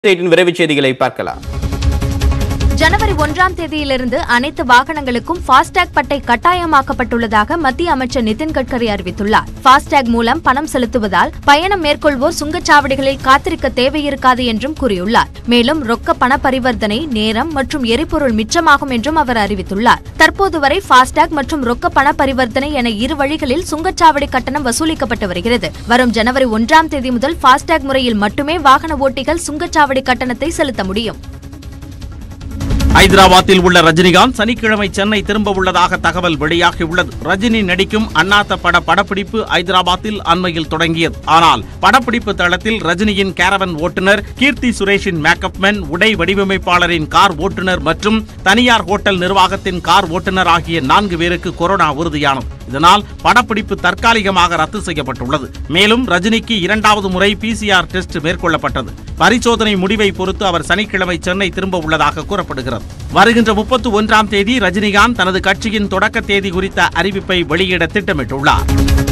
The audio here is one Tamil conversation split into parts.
ஸ்டேட்டின் விரைவுச் செய்திகளை பார்க்கலாம் ஜனவரி ஒன்றாம் தேதியிலிருந்து அனைத்து வாகனங்களுக்கும் ஃபாஸ்டேக் பட்டை கட்டாயமாக்கப்பட்டுள்ளதாக மத்திய அமைச்சர் நிதின் கட்கரி அறிவித்துள்ளார் ஃபாஸ்டேக் மூலம் பணம் செலுத்துவதால் பயணம் மேற்கொள்வோர் சுங்கச்சாவடிகளில் காத்திருக்க தேவையிருக்காது என்றும் கூறியுள்ளார் மேலும் ரொக்க பண பரிவர்த்தனை நேரம் மற்றும் எரிபொருள் மிச்சமாகும் என்றும் அவர் அறிவித்துள்ளார் தற்போது வரை ஃபாஸ்டேக் மற்றும் ரொக்க பண பரிவர்த்தனை என இரு வழிகளில் சுங்கச்சாவடி கட்டணம் வசூலிக்கப்பட்டு வருகிறது வரும் ஜனவரி ஒன்றாம் தேதி முதல் ஃபாஸ்டேக் முறையில் மட்டுமே வாகன ஓட்டிகள் சுங்கச்சாவடி கட்டணத்தை செலுத்த முடியும் ஐதராபாத்தில் உள்ள ரஜினிகாந்த் சனிக்கிழமை சென்னை திரும்ப உள்ளதாக தகவல் வெளியாகியுள்ளது ரஜினி நடிக்கும் அண்ணாத்த பட படப்பிடிப்பு ஐதராபாத்தில் அண்மையில் தொடங்கியது ஆனால் படப்பிடிப்பு தளத்தில் ரஜினியின் கேரவன் ஓட்டுநர் கீர்த்தி சுரேஷின் மேக்கப் மேன் உடை வடிவமைப்பாளரின் கார் ஓட்டுநர் மற்றும் தனியார் ஹோட்டல் நிர்வாகத்தின் கார் ஓட்டுநர் ஆகிய நான்கு பேருக்கு கொரோனா உறுதியானது இதனால் படப்பிடிப்பு தற்காலிகமாக ரத்து செய்யப்பட்டுள்ளது மேலும் ரஜினிக்கு இரண்டாவது முறை பிசிஆர் டெஸ்ட் மேற்கொள்ளப்பட்டது பரிசோதனை முடிவை பொறுத்து அவர் சனிக்கிழமை சென்னை திரும்ப உள்ளதாக கூறப்படுகிறது வருகின்ற முப்பத்தி ஒன்றாம் தேதி ரஜினிகாந்த் தனது கட்சியின் தொடக்க தேதி குறித்த அறிவிப்பை வெளியிட திட்டமிட்டுள்ளார்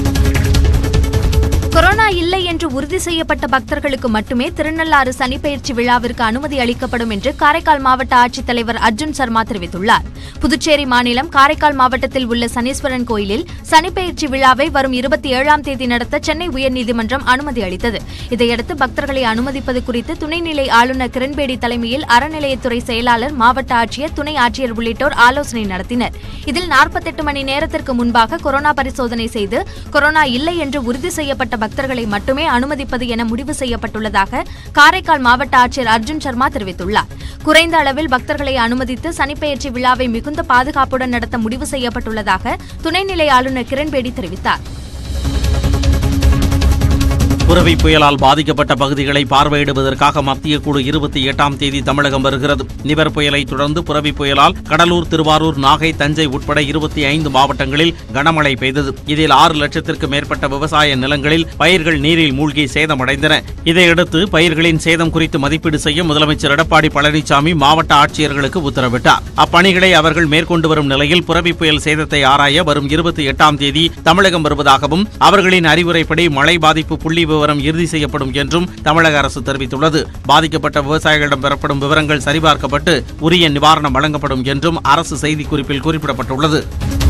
கொரோனா இல்லை என்று உறுதி செய்யப்பட்ட பக்தர்களுக்கு மட்டுமே திருநள்ளாறு சனிப்பெயர்ச்சி விழாவிற்கு அனுமதி அளிக்கப்படும் என்று காரைக்கால் மாவட்ட ஆட்சித்தலைவர் அர்ஜுன் சர்மா தெரிவித்துள்ளார் புதுச்சேரி மாநிலம் காரைக்கால் மாவட்டத்தில் உள்ள சனீஸ்வரன் கோயிலில் சனிப்பெயர்ச்சி விழாவை வரும் இருபத்தி ஏழாம் தேதி நடத்த சென்னை உயர்நீதிமன்றம் அனுமதி அளித்தது இதையடுத்து பக்தர்களை அனுமதிப்பது குறித்து துணைநிலை ஆளுநர் கிரண்பேடி தலைமையில் அறநிலையத்துறை செயலாளர் மாவட்ட ஆட்சியர் துணை ஆட்சியர் உள்ளிட்டோர் ஆலோசனை நடத்தினர் இதில் நாற்பத்தெட்டு மணி நேரத்திற்கு முன்பாக கொரோனா பரிசோதனை செய்து கொரோனா இல்லை என்று உறுதி செய்யப்பட்ட பக்தர்களை மட்டுமே அனுமதிப்பது என முடிவு செய்யப்பட்டுள்ளதாக காரைக்கால் மாவட்ட ஆட்சியர் அர்ஜுன் சர்மா தெரிவித்துள்ளார் குறைந்த அளவில் பக்தர்களை அனுமதித்து சனிப்பெயர்ச்சி விழாவை மிகுந்த பாதுகாப்புடன் நடத்த முடிவு செய்யப்பட்டுள்ளதாக துணைநிலை ஆளுநர் கிரண்பேடி தெரிவித்தார் புரவி புயலால் பாதிக்கப்பட்ட பகுதிகளை பார்வையிடுவதற்காக மத்திய குழு இருபத்தி எட்டாம் தேதி தமிழகம் வருகிறது நிவர் புயலை தொடர்ந்து புரவி புயலால் கடலூர் திருவாரூர் நாகை தஞ்சை உட்பட இருபத்தி ஐந்து மாவட்டங்களில் கனமழை பெய்தது இதில் ஆறு லட்சத்திற்கு மேற்பட்ட விவசாய நிலங்களில் பயிர்கள் நீரில் மூழ்கி சேதமடைந்தன இதையடுத்து பயிர்களின் சேதம் குறித்து மதிப்பீடு செய்ய முதலமைச்சர் எடப்பாடி பழனிசாமி மாவட்ட ஆட்சியர்களுக்கு உத்தரவிட்டார் அப்பணிகளை அவர்கள் மேற்கொண்டு வரும் நிலையில் புரவி புயல் சேதத்தை ஆராய வரும் இருபத்தி எட்டாம் தேதி தமிழகம் வருவதாகவும் அவர்களின் அறிவுரைப்படி மழை பாதிப்பு புள்ளி விவரம் இறுதி செய்யப்படும் என்றும் தமிழக அரசு தெரிவித்துள்ளது பாதிக்கப்பட்ட விவசாயிகளிடம் பெறப்படும் விவரங்கள் சரிபார்க்கப்பட்டு உரிய நிவாரணம் வழங்கப்படும் என்றும் அரசு செய்திக்குறிப்பில் குறிப்பிடப்பட்டுள்ளது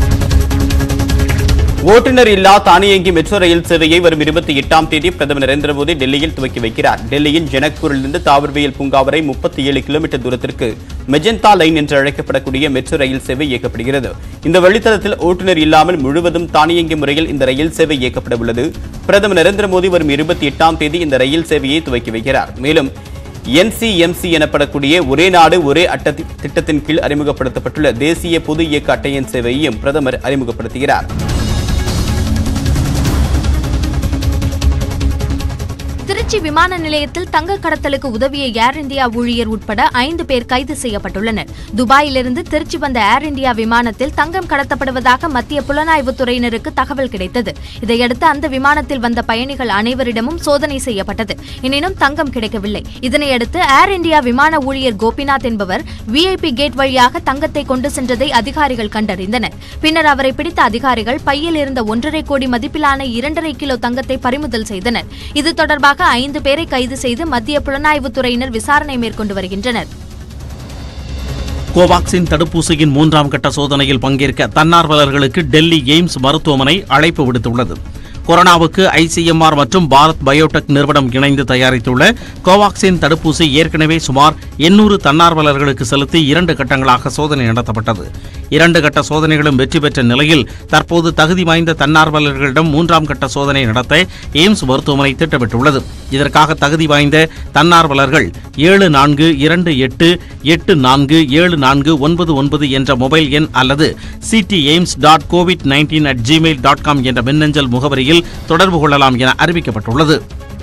ஓட்டுநர் இல்லா தானியங்கி மெட்ரோ ரயில் சேவையை வரும் இருபத்தி எட்டாம் தேதி பிரதமர் நரேந்திர மோடி டெல்லியில் துவக்கி வைக்கிறார் டெல்லியின் ஜனக்பூரிலிருந்து தாவர்வியல் பூங்கா வரை முப்பத்தி ஏழு கிலோமீட்டர் தூரத்திற்கு மெஜந்தா லைன் என்று அழைக்கப்படக்கூடிய மெட்ரோ ரயில் சேவை இயக்கப்படுகிறது இந்த வழித்தடத்தில் ஓட்டுநர் இல்லாமல் முழுவதும் தானியங்கி முறையில் இந்த ரயில் சேவை இயக்கப்பட உள்ளது பிரதமர் நரேந்திர மோடி வரும் இருபத்தி எட்டாம் தேதி இந்த ரயில் சேவையை துவக்கி வைக்கிறார் மேலும் என்சிஎம்சி எனப்படக்கூடிய ஒரே நாடு ஒரே அட்டை திட்டத்தின் கீழ் அறிமுகப்படுத்தப்பட்டுள்ள தேசிய பொது இயக்க அட்டையின் சேவையையும் பிரதமர் அறிமுகப்படுத்துகிறார் திருச்சி விமான நிலையத்தில் தங்க கடத்தலுக்கு உதவிய ஏர் இந்தியா ஊழியர் உட்பட ஐந்து பேர் கைது செய்யப்பட்டுள்ளனர் துபாயிலிருந்து திருச்சி வந்த ஏர் இந்தியா விமானத்தில் தங்கம் கடத்தப்படுவதாக மத்திய புலனாய்வுத் துறையினருக்கு தகவல் கிடைத்தது இதையடுத்து அந்த விமானத்தில் வந்த பயணிகள் அனைவரிடமும் சோதனை செய்யப்பட்டது எனினும் தங்கம் கிடைக்கவில்லை இதனையடுத்து ஏர் இந்தியா விமான ஊழியர் கோபிநாத் என்பவர் விஐபி கேட் வழியாக தங்கத்தை கொண்டு சென்றதை அதிகாரிகள் கண்டறிந்தனர் பின்னர் அவரை பிடித்த அதிகாரிகள் பையில் இருந்த ஒன்றரை கோடி மதிப்பிலான இரண்டரை கிலோ தங்கத்தை பறிமுதல் செய்தனர் இது தொடர்பாக ஐந்து பேரை கைது செய்து மத்திய புலனாய்வுத் துறையினர் விசாரணை மேற்கொண்டு வருகின்றனர் கோவாக்சின் தடுப்பூசியின் மூன்றாம் கட்ட சோதனையில் பங்கேற்க தன்னார்வலர்களுக்கு டெல்லி எய்ம்ஸ் மருத்துவமனை அழைப்பு விடுத்துள்ளது கொரோனாவுக்கு ஐசிஎம்ஆர் மற்றும் பாரத் பயோடெக் நிறுவனம் இணைந்து தயாரித்துள்ள கோவாக்சின் தடுப்பூசி ஏற்கனவே சுமார் எண்ணூறு தன்னார்வலர்களுக்கு செலுத்தி இரண்டு கட்டங்களாக சோதனை நடத்தப்பட்டது இரண்டு கட்ட சோதனைகளும் வெற்றி பெற்ற நிலையில் தற்போது தகுதி வாய்ந்த தன்னார்வலர்களிடம் மூன்றாம் கட்ட சோதனை நடத்த எய்ம்ஸ் மருத்துவமனை திட்டமிட்டுள்ளது இதற்காக தகுதி வாய்ந்த தன்னார்வலர்கள் ஏழு நான்கு இரண்டு எட்டு எட்டு நான்கு ஏழு நான்கு ஒன்பது ஒன்பது என்ற மொபைல் எண் அல்லது CT AIIMS dot COVID nineteen at Gmail dot com என்ற மின்னஞ்சல் முகவரியில் தொடர்பு கொள்ளலாம் என அறிவிக்கப்பட்டுள்ளது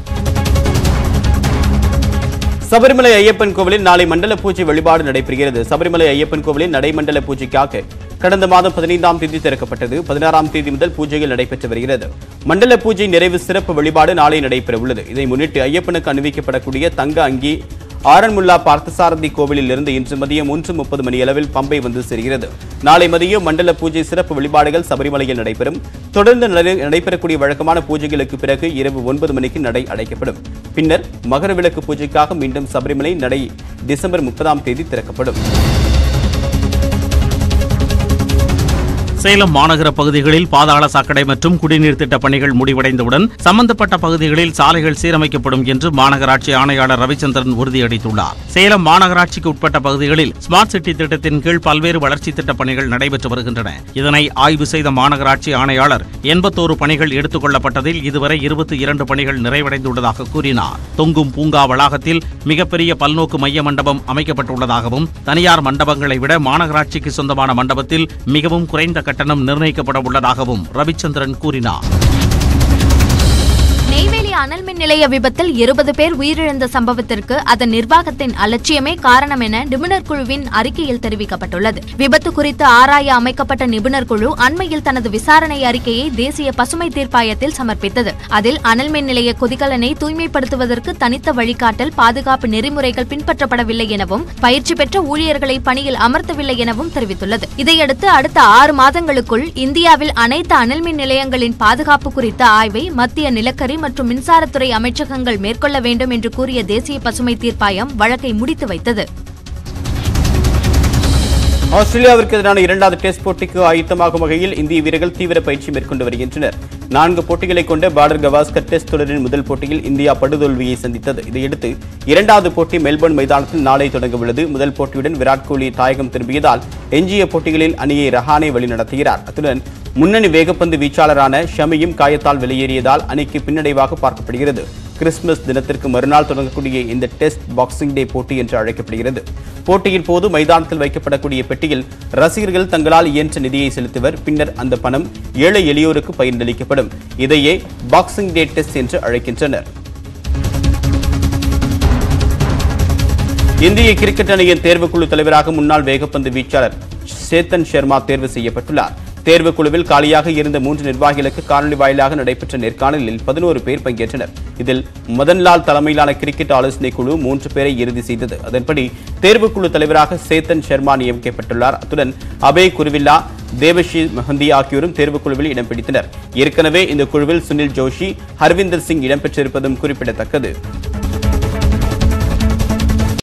சபரிமலை ஐயப்பன் கோவிலில் நாளை மண்டல பூஜை வழிபாடு நடைபெறுகிறது சபரிமலை ஐயப்பன் கோவிலில் நடைமண்டல பூஜைக்காக கடந்த மாதம் பதினைந்தாம் தேதி திறக்கப்பட்டது பதினாறாம் தேதி முதல் பூஜைகள் நடைபெற்று வருகிறது மண்டல பூஜை நிறைவு சிறப்பு வழிபாடு நாளை நடைபெற உள்ளது இதை முன்னிட்டு ஐயப்பனுக்கு அணிவிக்கப்படக்கூடிய தங்க அங்கி ஆரன்முல்லா பார்த்தசாரதி கோவிலில் இருந்து இன்று மதியம் ஒன்று முப்பது மணி அளவில் பம்பை வந்து சேர்கிறது நாளை மதியம் மண்டல பூஜை சிறப்பு வழிபாடுகள் சபரிமலையில் நடைபெறும் தொடர்ந்து நட- நடைபெறக்கூடிய வழக்கமான பூஜைகளுக்கு பிறகு இரவு ஒன்பது மணிக்கு நடை அடைக்கப்படும் பின்னர் மகர விளக்கு பூஜைக்காக மீண்டும் சபரிமலை நடை டிசம்பர் முப்பதாம் தேதி திறக்கப்படும் சேலம் மாநகர பகுதிகளில் பாதாள சாக்கடை மற்றும் குடிநீர் திட்ட பணிகள் முடிவடைந்தவுடன் சம்பந்தப்பட்ட பகுதிகளில் சாலைகள் சீரமைக்கப்படும் என்று மாநகராட்சி ஆணையாளர் ரவிச்சந்திரன் உறுதியளித்துள்ளார் சேலம் மாநகராட்சிக்கு உட்பட்ட பகுதிகளில் ஸ்மார்ட் சிட்டி திட்டத்தின் கீழ் பல்வேறு வளர்ச்சி திட்டப் பணிகள் நடைபெற்று வருகின்றன இதனை ஆய்வு செய்த மாநகராட்சி ஆணையாளர் எண்பத்தோரு பணிகள் எடுத்துக் கொள்ளப்பட்டதில் இதுவரை இருபத்தி இரண்டு பணிகள் நிறைவடைந்துள்ளதாக கூறினார் தொங்கும் பூங்கா வளாகத்தில் மிகப்பெரிய பல்நோக்கு மைய மண்டபம் அமைக்கப்பட்டுள்ளதாகவும் தனியார் மண்டபங்களை விட மாநகராட்சிக்கு சொந்தமான மண்டபத்தில் மிகவும் குறைந்த கட்டணம் நிர்ணயிக்கப்பட உள்ளதாகவும் ரவிச்சந்திரன் கூறினார் நெய்வேலி அனல் மின் நிலைய விபத்தில் இருபது பேர் உயிரிழந்த சம்பவத்திற்கு அதன் நிர்வாகத்தின் அலட்சியமே காரணம் என நிபுணர் குழுவின் அறிக்கையில் தெரிவிக்கப்பட்டுள்ளது விபத்து குறித்து ஆராய அமைக்கப்பட்ட நிபுணர் குழு அண்மையில் தனது விசாரணை அறிக்கையை தேசிய பசுமை தீர்ப்பாயத்தில் சமர்ப்பித்தது அதில் அனல் மின் நிலைய கொதிகலனை தூய்மைப்படுத்துவதற்கு தனித்த வழிகாட்டல் பாதுகாப்பு நெறிமுறைகள் பின்பற்றப்படவில்லை எனவும் பயிற்சி பெற்ற ஊழியர்களை பணியில் அமர்த்தவில்லை எனவும் தெரிவித்துள்ளது இதையடுத்து அடுத்த ஆறு மாதங்களுக்குள் இந்தியாவில் அனைத்து அனல் மின் நிலையங்களின் பாதுகாப்பு குறித்த ஆய்வை மத்திய நிலக்கரி மற்றும் மின்சாரத்துறை அமைச்சகங்கள் மேற்கொள்ள வேண்டும் என்று கூறிய தேசிய பசுமை தீர்ப்பாயம் வழக்கை முடித்து வைத்தது ஆஸ்திரேலியாவிற்கு எதிரான இரண்டாவது டெஸ்ட் போட்டிக்கு ஆயத்தமாகும் வகையில் இந்திய வீரர்கள் தீவிர பயிற்சி மேற்கொண்டு வருகின்றனர் நான்கு போட்டிகளை கொண்ட பார்டர் கவாஸ்கர் டெஸ்ட் தொடரின் முதல் போட்டியில் இந்தியா படுதோல்வியை சந்தித்தது இதையடுத்து இரண்டாவது போட்டி மெல்பர்ன் மைதானத்தில் நாளை தொடங்க உள்ளது முதல் போட்டியுடன் விராட் கோலி தாயகம் திரும்பியதால் எஞ்சிய போட்டிகளில் அணியை ரஹானே வழிநடத்துகிறார் அத்துடன் முன்னணி வேகப்பந்து வீச்சாளரான ஷமியும் காயத்தால் வெளியேறியதால் அணிக்கு பின்னடைவாக பார்க்கப்படுகிறது கிறிஸ்துமஸ் தினத்திற்கு மறுநாள் தொடங்கக்கூடிய இந்த டெஸ்ட் பாக்ஸிங் டே போட்டி என்று அழைக்கப்படுகிறது போட்டியின் போது மைதானத்தில் வைக்கப்படக்கூடிய பெட்டியில் ரசிகர்கள் தங்களால் இயன்ற நிதியை செலுத்துவர் பின்னர் அந்த பணம் ஏழை எளியோருக்கு பகிர்ந்தளிக்கப்படும் இதையே பாக்ஸிங் டே டெஸ்ட் என்று அழைக்கின்றனர் இந்திய கிரிக்கெட் அணியின் தேர்வுக்குழு தலைவராக முன்னாள் வேகப்பந்து வீச்சாளர் சேத்தன் சர்மா தேர்வு செய்யப்பட்டுள்ளார் தேர்வுக்குழுவில் காலியாக இருந்த மூன்று நிர்வாகிகளுக்கு காணொலி வாயிலாக நடைபெற்ற நேர்காணலில் பதினோரு பேர் பங்கேற்றனர் இதில் மதன்லால் தலைமையிலான கிரிக்கெட் ஆலோசனை குழு மூன்று பேரை இறுதி செய்தது அதன்படி தேர்வுக்குழு தலைவராக சேத்தன் சர்மா நியமிக்கப்பட்டுள்ளார் அத்துடன் அபய் குருவில்லா தேவஷி மஹந்தி ஆகியோரும் தேர்வுக்குழுவில் இடம் பிடித்தனர் ஏற்கனவே இந்த குழுவில் சுனில் ஜோஷி ஹர்விந்தர் சிங் இடம்பெற்றிருப்பதும் குறிப்பிடத்தக்கது